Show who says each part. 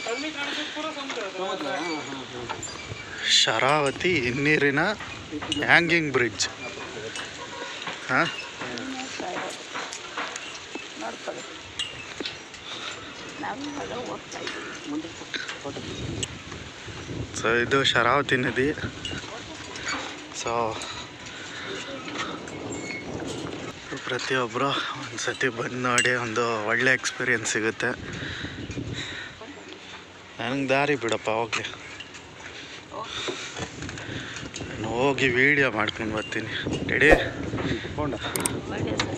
Speaker 1: Sharavati ಹಿನ್ನೀರಿನ hanging bridge ಹಾಂ
Speaker 2: ನೋಡ್ಕೊಳ್ಳಿ ನಾವು ಇವಾಗ ಹೋಗ್ತಾ ಇದ್ದೀವಿ
Speaker 1: ಸೊ ಇದು ಶರಾವತಿ ನದಿ ಸೊ ಪ್ರತಿಯೊಬ್ಬರು ಒಂದು ಸತಿ ಬಂದು ನೋಡಿ ಒಂದು ಒಳ್ಳೆ ಎಕ್ಸ್ಪೀರಿಯನ್ಸ್ ಸಿಗುತ್ತೆ ನನಗೆ ದಾರಿ ಬಿಡಪ್ಪ ಹೋಗ್ಲಿ ನಾನು ಹೋಗಿ ವೀಡಿಯೋ ಮಾಡ್ಕೊಂಡು ಬರ್ತೀನಿ ರೆಡಿ
Speaker 2: ಒಳ್ಳೆ